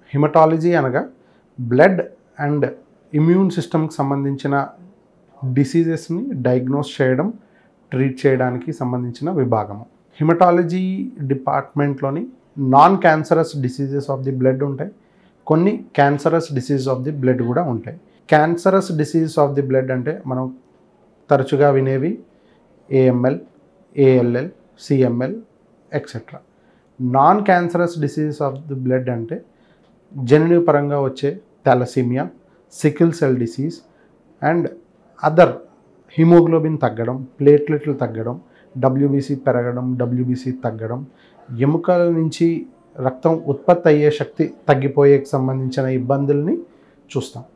haematology అనగా blood and immune సిస్టమ్కి సంబంధించిన డిసీజెస్ని డయాగ్నోస్ చేయడం ట్రీట్ చేయడానికి సంబంధించిన విభాగము హిమటాలజీ డిపార్ట్మెంట్లోని non cancerous diseases of the blood ఉంటాయి కొన్ని cancerous disease of the blood కూడా ఉంటాయి cancerous disease of the blood అంటే మనం తరచుగా వినేవి AML ALL CML etcetera non cancerous disease of the blood అంటే జన్యుపరంగా వచ్చే thalassaemia sickle cell disease and other haemoglobin తగ్గడం ప్లేట్లెట్లు తగ్గడం డబ్ల్యూబీసీ పెరగడం డబ్ల్యూబీసీ తగ్గడం ఎముకల నుంచి రక్తం ఉత్పత్తి అయ్యే శక్తి తగ్గిపోయేకి సంబంధించిన ఇబ్బందుల్ని చూస్తాం